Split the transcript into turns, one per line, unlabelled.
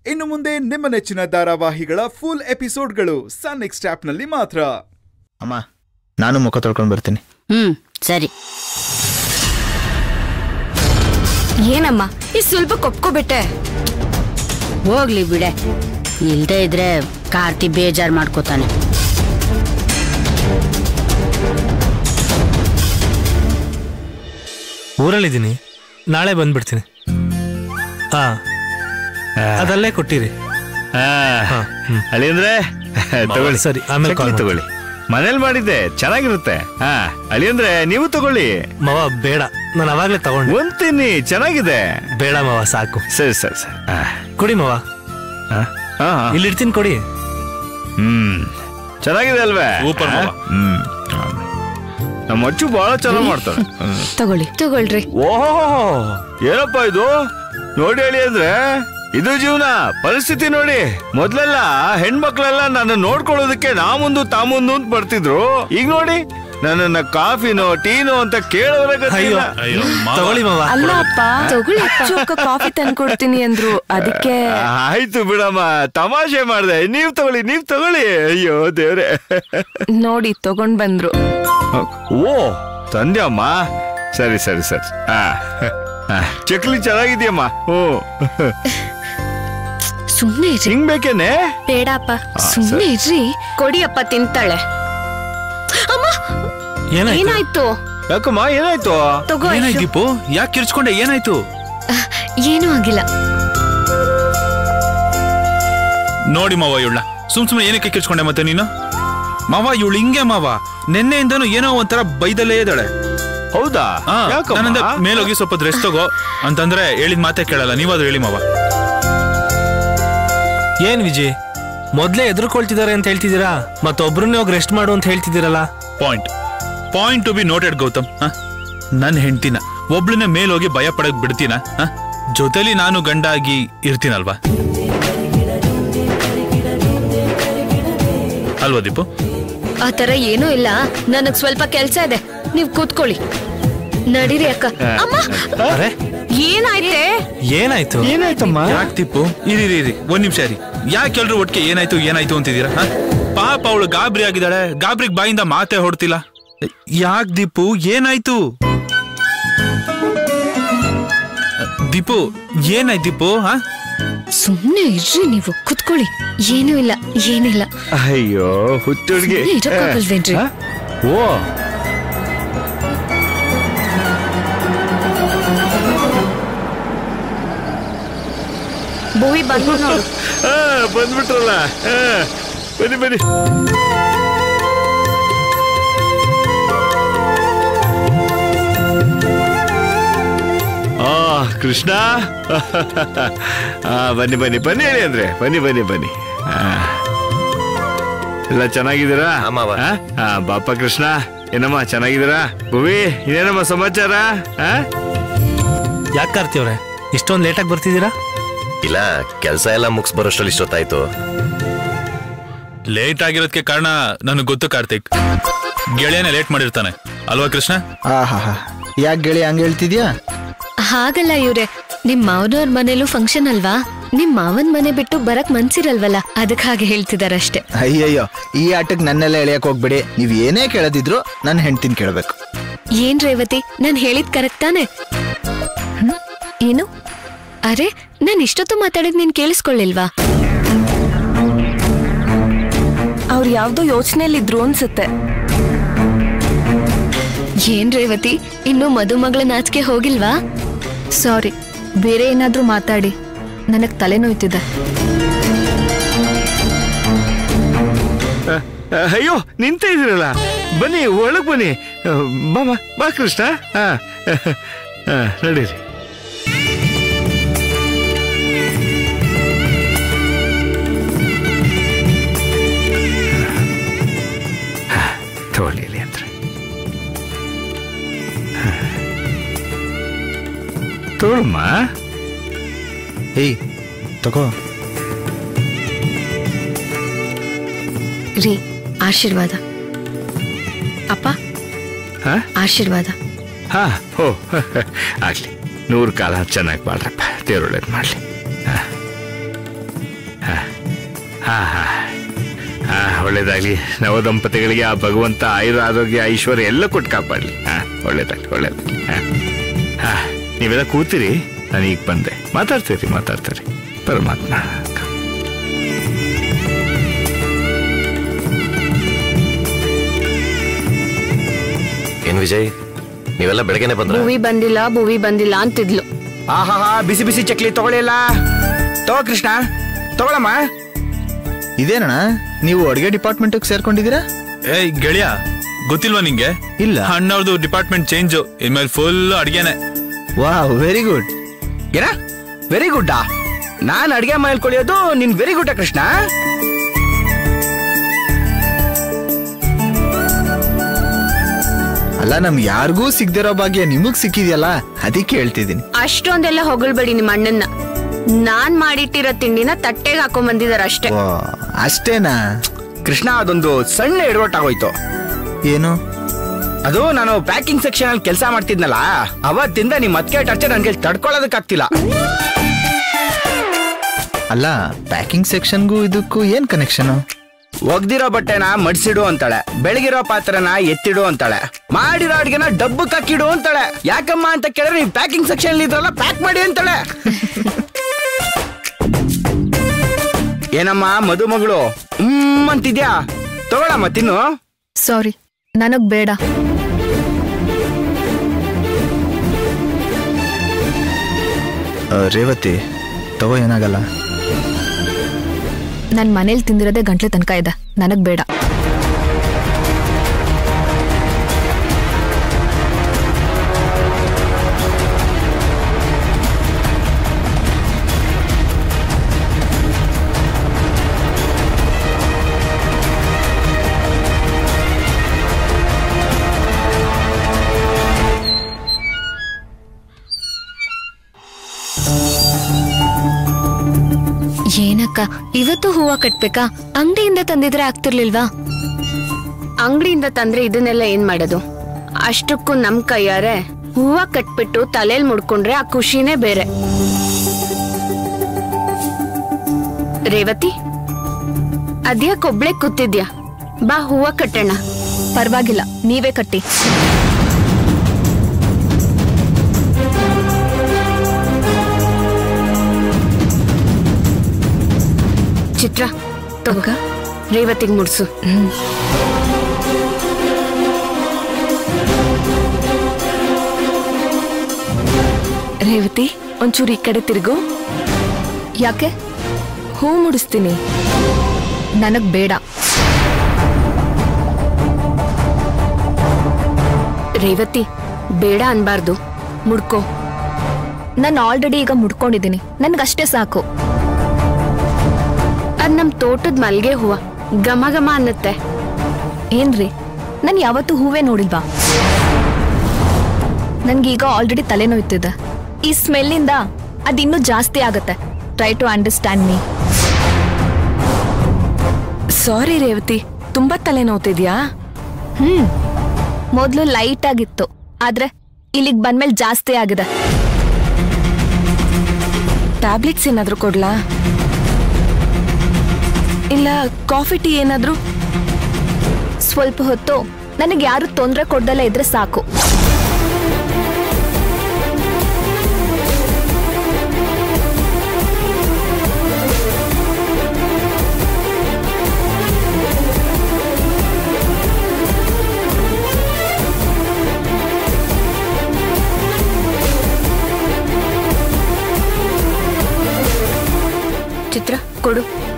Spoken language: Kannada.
ಇನ್ನು ಮುಂದೆ ನಿಮ್ಮ ನೆಚ್ಚಿನ ಧಾರಾವಾಹಿಗಳ ಫುಲ್ ಎಪಿಸೋಡ್ಗಳು ಸನ್ ನೆಕ್ಸ್ಟ್ ಆಪ್ನಲ್ಲಿ ಮಾತ್ರ
ಅಮ್ಮ ನಾನು ಮುಖ ತೊಳ್ಕೊಂಡು ಬರ್ತೀನಿ
ಹ್ಮ್ ಸರಿ
ಏನಮ್ಮ ಈ ಸ್ವಲ್ಪ ಕೊಪ್ಕೋಬಿಟ್ಟೆ
ಹೋಗ್ಲಿ ಬಿಡೆ ಇಲ್ದೇ ಇದ್ರೆ ಕಾರ್ತಿ ಬೇಜಾರ್ ಮಾಡ್ಕೋತಾನೆ
ಊರಲ್ಲಿದ್ದೀನಿ ನಾಳೆ ಬಂದ್ಬಿಡ್ತೀನಿ ಹಾ ಅದಲ್ಲೇ ಕೊಟ್ಟಿರಿ ಹಾ, ಹ್ಮ್.
ಅಳಿ ಅಂದ್ರೆ ತಗೊಳ್ಳಿ
ಸರಿ, ಆಮೇಲೆ
ಚಕ್ಲಿ
call
ತಗೊಳ್ಳಿ ಮನೇಲಿ ಮಾಡಿದ್ದೆ ಚೆನ್ನಾಗಿರುತ್ತೆ ಹಾ ಅಳಿ ಅಂದ್ರೆ ನೀವು ತಗೊಳ್ಳಿ
ಮಾವ ಬೇಡ ನಾನು ಅವಾಗ್ಲೇ ತಗೊಂಡೆ
ಒಂದ್ ತಿನ್ನಿ ಚೆನ್ನಾಗಿದೆ
ಬೇಡ ಮಾವ ಸಾಕು
ಸರಿ ಸರಿ ಸರಿ ಹಾ.
ಕೊಡಿ ಮಾವ
ಹಾ, ಹಾ, ಹಾ.
ಇಲ್ಲಿ ಇಡ್ತೀನಿ ಕೊಡಿ
ಹ್ಮ್ ಚೆನ್ನಾಗಿದೆ ಅಲ್ವೇ
Super ಮಾವ.
ಹ್ಮ್ ನಮ್ಮ ಅಚ್ಚು ಬಹಳ ಚೆನ್ನಾಗಿ ಮಾಡ್ತಾರೆ ಹ್ಮ್.
ತಗೊಳ್ಳಿ ತಗೊಳ್ರಿ
ಓಹೋ ಏನಪ್ಪ ಇದು ನೋಡಿ ಹೇಳಿ ಅಂದ್ರೆ ಇದು ಜೀವನ ಪರಿಸ್ಥಿತಿ ನೋಡಿ ಮೊದ್ಲೆಲ್ಲ ಹೆಣ್ಮಕ್ಳೆಲ್ಲ ನನ್ನ ನೋಡ್ಕೊಳ್ಳೋದಕ್ಕೆ ನಾ ಮುಂದು ತಾ ಮುಂದು ಅಂತ ಬರ್ತಿದ್ರು ಈಗ ನೋಡಿ ನನ್ನನ್ನ ಕಾಫಿನೋ ಟೀನೋ ಅಂತ ಕೇಳೋರೇ
ಅಯ್ಯೋ
ಅಯ್ಯೋ ಮಾವ.
ತಗೊಳ್ಳಿ ಮಾವ
ಅಲ್ಲ ಅಪ್ಪ ತಗೊಳ್ಳಿ ಅಚ್ಚು ಅಕ್ಕ ಕಾಫಿ ತಂದ್ಕೊಡ್ತೀನಿ ಅಂದ್ರು ಅದಕ್ಕೆ
ಆಯ್ತು ಬಿಡಮ್ಮ ತಮಾಷೆ ಮಾಡ್ದೆ ನೀವ್ ತಗೊಳ್ಳಿ ನೀವ್ ತಗೊಳ್ಳಿ ಅಯ್ಯೋ ದೇವ್ರೆ
ನೋಡಿ ತಗೊಂಡ್ ಬಂದ್ರು
ಓ ತಂದ್ಯಮ್ಮ ಸರಿ ಸರಿ ಸರಿ ಆ ಆ, ಚಕ್ಲಿ ಚೆನ್ನಾಗಿದ್ಯಮ್ಮ ಓ
ಸುಮ್ನೆ ಇರ್ರಿ
ಹಿಂಗ್ ಬೇಕೇನೆ
ಬೇಡಪ್ಪ ಸುಮ್ನೆ ಇರ್ರಿ ಕೊಡಿ ಅಪ್ಪ ತಿಂತಾಳೆ ಅಮ್ಮ
ಏನಾಯ್ತು
ಏನಾಯ್ತು
ಯಾಕಮ್ಮ ಏನಾಯ್ತು
ತಗೋ
ಏನಾಯ್ತು ದೀಪು ಯಾಕೆ ಕಿರ್ಚ್ಕೊಂಡೆ ಏನಾಯ್ತು
ಏನೂ ಆಗಿಲ್ಲ
ನೋಡಿ ಮಾವ ಇವಳ ಸುಮ್ ಸುಮ್ನೆ ಏನಕ್ಕೆ ಕಿರ್ಚ್ಕೊಂಡೆ ಮತ್ತೆ ನೀನು ಮಾವ ಇವಳು ಹಿಂಗೆ ಮಾವ ನಿನ್ನೆಯಿಂದನೂ ಏನೋ ಒಂಥರ ಬೈದಲ್ಲೇ ಇದ್ದಾಳೆ
ಹೌದಾ
ಹಾ
ಯಾಕಮ್ಮ?
ನಾನಂದೆ ಮೇಲೋಗಿ ಸ್ವಲ್ಪ ರೆಸ್ಟ್ ತಗೋ ಅಂತಂದ್ರೆ ಹೇಳಿದ ಮಾತೇ ಕೇಳಲ್ಲ ನೀವಾದ್ರೂ ಹೇಳಿ ಮಾವ
ಏನ್ ವಿಜಯ್ ಮೊದ್ಲೇ ಎದುರ್ಕೊಳ್ತಿದ್ದಾರೆ ಅಂತ ಹೇಳ್ತಿದ್ದೀರಾ ಮತ್ತೊಬ್ರನ್ನೇ ಹೋಗಿ ರೆಸ್ಟ್ ಮಾಡು ಅಂತ ಹೇಳ್ತಿದ್ದೀರಲ್ಲ
point point to be noted Gautam ನನ್ನ ಹೆಂಡ್ತಿನ ಒಬ್ಳನ್ನೇ ಮೇಲೋಗಿ ಭಯ ಪಡಕ್ ಬಿಡ್ತೀನ ಹ? ಜೊತೆಲಿ ನಾನು ಗಂಡ ಆಗಿ ಇರ್ತೀನಲ್ವಾ ಅಲ್ವಾ ದೀಪು
ಆ ತರ ಏನೂ ಇಲ್ಲ ನನಗ್ ಸ್ವಲ್ಪ ಕೆಲ್ಸ ಇದೆ ನೀವ್ ಕೂತ್ಕೊಳ್ಳಿ ನಡೀರಿ ಅಕ್ಕ ಅಮ್ಮ
ಅರೆ
ಏನಾಯ್ತೆ
ಏನಾಯ್ತು
ಏನಾಯ್ತಮ್ಮ
ಯಾಕೆ ದೀಪು ಇರಿ ಇರಿ, ಇರಿ ಒಂದ್ ನಿಮಿಷ ಇರಿ ಯಾಕೆ ಎಲ್ರು ಒಟ್ಟಿಗೆ ಏನಾಯ್ತು ಏನಾಯ್ತು ಅಂತಿದ್ದೀರಾ ಹ? ಪಾಪ ಅವಳು ಗಾಬರಿ ಆಗಿದ್ದಾಳೆ ಗಾಬರಿಗೆ ಬಾಯಿಂದ ಮಾತೇ ಹೊಡ್ತಿಲ್ಲ ಯಾಕೆ ದೀಪು ಏನಾಯ್ತು ದೀಪು ಏನಾಯ್ತು ದೀಪು ಹಾ
ಸುಮ್ನೆ ಇರ್ರಿ ನೀವು ಕುತ್ಕೊಳ್ಳಿ ಏನೂ ಇಲ್ಲ ಏನಿಲ್ಲ
ಅಯ್ಯೋ ಹುಟ್ಟುಡ್ಗಿ
ಸುಮ್ನೆ ಇರಕ್ಕಾಗಲ್ವೇನ್ರಿ?
ಓ
ಭೂವಿ ಬಂದ್ರು ನೋಡು
ಆ, ಬಂದ್ಬಿಟ್ರಲ್ಲ ಆ, ಬನ್ನಿ ಬನ್ನಿ ಆ ಕೃಷ್ಣ ಆ, ಬನ್ನಿ ಬನ್ನಿ ಬನ್ನಿ ಹೇಳಿ ಅಂದ್ರೆ ಬನ್ನಿ ಬನ್ನಿ ಬನ್ನಿ ಆ. ಎಲ್ಲ ಚೆನ್ನಾಗಿದ್ದೀರಾ ಆ? ಆ, ಬಾಪ ಕೃಷ್ಣ ಏನಮ್ಮ ಚೆನ್ನಾಗಿದ್ದೀರಾ ಭುವಿ ಇನ್ನೇನಮ್ಮ ಸಮಾಚಾರ ಆ?
ಯಾಕೆ ಕಾರ್ತಿಯವ್ರೆ ಇಷ್ಟೊಂದು ಲೇಟಾಗಿ ಬರ್ತಿದ್ದೀರಾ
ಇಲ್ಲ ಕೆಲಸ ಎಲ್ಲ ಮುಗಿಸ್ ಬರೋಷ್ಟ್ರಲ್ಲಿ ಇಷ್ಟೊತ್ತಾಯ್ತು
ಲೇಟ್ ಆಗಿರೋದಕ್ಕೆ ಕಾರಣ ನನಗೆ ಗೊತ್ತು ಕಾರ್ತಿಕ್ ಗೆಳೆಯನೇ ಲೇಟ್ ಮಾಡಿರ್ತಾನೆ ಅಲ್ವಾ ಕೃಷ್ಣ
ಆಹಾ ಯಾಕೆ ಗೆಳಿ ಹಂಗೆ ಹೇಳ್ತಿದ್ಯಾ
ಹಾಗಲ್ಲ ಇವ್ರೆ ನಿಮ್ ಮಾವನವ್ರ ಮನೇಲೂ ಫಂಕ್ಷನ್ ಅಲ್ವಾ ನಿಮ್ ಮಾವನ್ ಮನೆ ಬಿಟ್ಟು ಬರಕ್ ಮನ್ಸಿರಲ್ವಲ್ಲ ಅದಕ್ ಹಾಗೆ ಹೇಳ್ತಿದಾರಷ್ಟೇ
ಅಯ್ಯಯ್ಯೋ ಈ ಆಟಕ್ಕೆ ನನ್ನೆಲ್ಲ ಎಳೆಯಕ್ ಹೋಗ್ಬೇಡಿ ನೀವ್ ಏನೇ ಕೇಳದಿದ್ರು ನನ್ನ ಹೆಂಡ್ತಿನ ಕೇಳ್ಬೇಕು
ಏನ್ ರೇವತಿ ನಾನ್ ಹೇಳಿದ್ ಕರೆಕ್ಟ್ ತಾನೆ ಹ್ಮ್? ಏನು ಅರೆ ನಾನ್ ಇಷ್ಟೊತ್ತು ಮಾತಾಡಿದ್ ನೀನ್ ಕೇಳಿಸ್ಕೊಳ್ಳಿಲ್ವಾ ಅವ್ರು ಯಾವ್ದೋ ಯೋಚನೆಯಲ್ಲಿದ್ರು ಅನ್ಸುತ್ತೆ ಏನ್ ರೇವತಿ ಇನ್ನು ಮದುಮಗಳ ನಾಚಿಕೆ ಹೋಗಿಲ್ವಾ ಸಾರಿ ಬೇರೆ ಏನಾದ್ರೂ ಮಾತಾಡಿ ನನಗ್ ತಲೆನೋಯ್ತಿದೆ
ಆ, ಅಯ್ಯೋ ನಿಂತ ಇದ್ದೀರಲ್ಲ ಬನ್ನಿ ಒಳಗ್ ಬನ್ನಿ ಆ, ಬಾ ಬಾ ಬಾ ಕೃಷ್ಣ ಹಾ ಆ, ನಡೀರಿ ತಗೊಳ್ಳಿ ಇಲ್ಲಿ ಅಂದ್ರೆ ತಗೊಳಮ್ಮ
ಏಯ್ ತಗೋ
ರೀ ಆಶೀರ್ವಾದ ಅಪ್ಪ
ಹಾ
ಆಶೀರ್ವಾದ
ಹಾ ಓ ಆಗ್ಲಿ ನೂರು ಕಾಲ ಚೆನ್ನಾಗಿ ಮಾಡ್ರಪ್ಪ ದೇವ್ರೊಳ್ಳೇದು ಮಾಡ್ಲಿ ಹಾ. ಹಾ ಹಾ ಹಾ ಒಳ್ಳೇದಾಗ್ಲಿ ನವ ದಂಪತಿಗಳಿಗೆ ಆ ಭಗವಂತ ಆಯುರ ಆರೋಗ್ಯ ಐಶ್ವರ್ಯ ಎಲ್ಲ ಕೊಟ್ಟು ಕಾಪಾಡ್ಲಿ ಹಾ ಒಳ್ಳೇದಾಗ್ಲಿ ಒಳ್ಳೇದಾಗ್ಲಿ ಹಾ ಹಾ ನೀವೆಲ್ಲ ಕೂತಿರಿ ನಾನು ಈಗ ಬಂದೆ ಮಾತಾಡ್ತೀರಿ ಮಾತಾಡ್ತೀರಿ ಪರಮಾತ್ಮ
ಏನ್ ವಿಜಯ್ ನೀವೆಲ್ಲ ಬೆಳಗ್ಗೆನೆ ಬಂದ್ರ
ಭೂವಿ ಬಂದಿಲ್ಲ ಭೂವಿ ಬಂದಿಲ್ಲ ಅಂತಿದ್ಲು
ಆಹಾ ಬಿಸಿ ಬಿಸಿ ಚಕ್ಲಿ ತಗೊಳ್ಳಿಲ್ಲ ತಗೋ ಕೃಷ್ಣ ತಗೊಳಮ್ಮ
ಇದೇನಣ್ಣ ನೀವು ಅಡುಗೆ ಡಿಪಾರ್ಟ್ಮೆಂಟ್ ಸೇರ್ಕೊಂಡಿದ್ದೀರಾ
ಏಯ್ ಗೆಳೆಯ ಗೊತ್ತಿಲ್ವಾ ನಿಂಗೆ
ಇಲ್ಲ.
ಅಣ್ಣವ್ರದ್ದು ಡಿಪಾರ್ಟ್ಮೆಂಟ್ ಚೇಂಜ್ ಇನ್ಮೇಲೆ ಫುಲ್ ಅಡ್ಗೆನೆ
ವಾ ವೆರಿ ಗುಡ್
ಏನ ವೆರಿ ಗುಡ್ ನಾನ್ ಅಡ್ಗೆ ಮನೇಲಿ ಕೊಳಿಯೋದು ನಿನ್ ವೆರಿ ಗುಡ್ ಕೃಷ್ಣ
ಅಲ್ಲ ನಮ್ ಯಾರಿಗೂ ಸಿಗ್ದಿರೋ ಭಾಗ್ಯ ನಿಮಗ್ ಸಿಕ್ಕಿದ್ಯಲ್ಲ ಅದಕ್ಕೆ ಹೇಳ್ತಿದ್ದೀನಿ
ಅಷ್ಟೊಂದೆಲ್ಲ ಹೊಗಳ್ಬೇಡಿ ನಿಮ್ಮ ಅಣ್ಣನ್ನ ನಾನ್ ಮಾಡಿಟ್ಟಿರೋ ತಿಂಡಿನ ತಟ್ಟೆಗೆ ಹಾಕೊಂಡ್ ಬಂದಿದಾರ ಅಷ್ಟೇ
ವಾ ಅಷ್ಟೇನಾ
ಕೃಷ್ಣ ಅದೊಂದು ಸಣ್ಣ ಎಡವಟ್ಟಾಗೋಯ್ತು
ಏನು
ಅದು ನಾನು ಪ್ಯಾಕಿಂಗ್ ಸೆಕ್ಷನ್ ಅಲ್ಲಿ ಕೆಲಸ ಮಾಡ್ತಿದ್ನಲ್ಲ ಅವತ್ತಿಂದ ನಿಮ್ ಅತ್ತಿಗೆ ಟರ್ಚರ್ ನನ್ಗೆ ತಡ್ಕೊಳ್ಳೋದಕ್ಕಾಗ್ತಿಲ್ಲ
ಅಲ್ಲ ಪ್ಯಾಕಿಂಗ್ ಸೆಕ್ಷನ್ಗೂ ಇದಕ್ಕೂ ಏನ್ ಕನೆಕ್ಷನ್
ಒಗ್ದಿರೋ ಬಟ್ಟೆನ ಮಡ್ಸಿಡು ಅಂತಾಳೆ ಬೆಳಗಿರೋ ಪಾತ್ರನ ಎತ್ತಿಡು ಅಂತಾಳೆ ಮಾಡಿರೋ ಅಡ್ಗೆನ ಡಬ್ಬಕ್ಕೆ ಹಾಕಿಡು ಅಂತಾಳೆ ಯಾಕಮ್ಮ ಅಂತ ಕೇಳಿದ್ರೆ ನೀವು ಪ್ಯಾಕಿಂಗ್ ಸೆಕ್ಷನ್ ಇದ್ರಲ್ಲ ಪ್ಯಾಕ್ ಮಾಡಿ ಅಂತಾಳೆ ಏನಮ್ಮ ಮದುಮಗಳು ಹ್ಮ್ ಅಂತಿದ್ಯಾ ತಗೊಳಮ್ಮ ತಿನ್ನು
ಸಾರಿ ನನಗ್ ಬೇಡ
ರೇವತಿ ತಗೋ ಏನಾಗಲ್ಲ
ನನ್ ಮನೇಲಿ ತಿಂದಿರೋದೇ ಗಂಟ್ಲೆ ತನಕ ಇದೆ ನನಗ್ ಬೇಡ ಏನಕ್ಕ ಇವತ್ತು ಹೂವ ಕಟ್ಬೇಕಾ ಅಂಗಡಿಯಿಂದ ತಂದಿದ್ರೆ ಆಗ್ತಿರ್ಲಿಲ್ವಾ ಅಂಗಡಿಯಿಂದ ತಂದ್ರೆ ಇದನ್ನೆಲ್ಲ ಏನ್ ಮಾಡೋದು ಅಷ್ಟಕ್ಕೂ ನಮ್ ಕೈಯಾರೆ ಹೂವ ಕಟ್ಬಿಟ್ಟು ತಲೆಲ್ ಮುಡ್ಕೊಂಡ್ರೆ ಆ ಖುಷಿನೇ ಬೇರೆ ರೇವತಿ ಅದ್ಯಾಕ್ ಒಬ್ಳೆ ಕೂತಿದ್ಯಾ ಬಾ ಹೂವ ಕಟ್ಟೋಣ ಪರವಾಗಿಲ್ಲ ನೀವೇ ಕಟ್ಟಿ ಚಿತ್ರ ತಗ ರೇವತಿಗೆ ಮುಡ್ಸು ರೇವತಿ ಒಂಚೂರು ಈ ಕಡೆ ತಿರುಗು ಯಾಕೆ ಹೂ ಮುಡಿಸ್ತೀನಿ ನನಗ್ ಬೇಡ ರೇವತಿ ಬೇಡ ಅನ್ಬಾರ್ದು ಮುಡ್ಕೋ ನಾನು ಆಲ್ರೆಡಿ ಈಗ ಮುಡ್ಕೊಂಡಿದ್ದೀನಿ ನನ್ಗಷ್ಟೇ ಸಾಕು ಅದ್ ನಮ್ ತೋಟದ ಮಲ್ಗೆ ಹೂವ ಘಮ ಘಮ ಅನ್ನತ್ತೆ ಏನ್ರಿ ನಾನು ಯಾವತ್ತೂ ಹೂವೇ ನೋಡಿಲ್ವಾ ನನ್ಗೀಗ ಆಲ್ರೆಡಿ ತಲೆನೋಯ್ತಿದೆ ಈ ಸ್ಮೆಲ್ಲಿಂದ ಅದಿನ್ನೂ ಜಾಸ್ತಿ ಆಗತ್ತೆ try to understand me sorry Revathi ತುಂಬಾ ತಲೆನೋವ್ತಿದ್ಯಾ ಹ್ಮ್ ಮೊದ್ಲು ಲೈಟ್ ಆಗಿತ್ತು ಆದ್ರೆ ಇಲ್ಲಿಗ್ ಬಂದ್ಮೇಲೆ ಜಾಸ್ತಿ ಆಗಿದೆ ಟ್ಯಾಬ್ಲೆಟ್ಸ್ ಏನಾದ್ರೂ ಕೊಡ್ಲಾ ಇಲ್ಲ ಕಾಫಿ ಟೀ ಏನಾದ್ರೂ ಸ್ವಲ್ಪ ಹೊತ್ತು ನನಗೆ ಯಾರು ತೊಂದರೆ ಕೊಡ್ದಲ್ಲ ಇದ್ರೆ ಸಾಕು ಚಿತ್ರ ಕೊಡು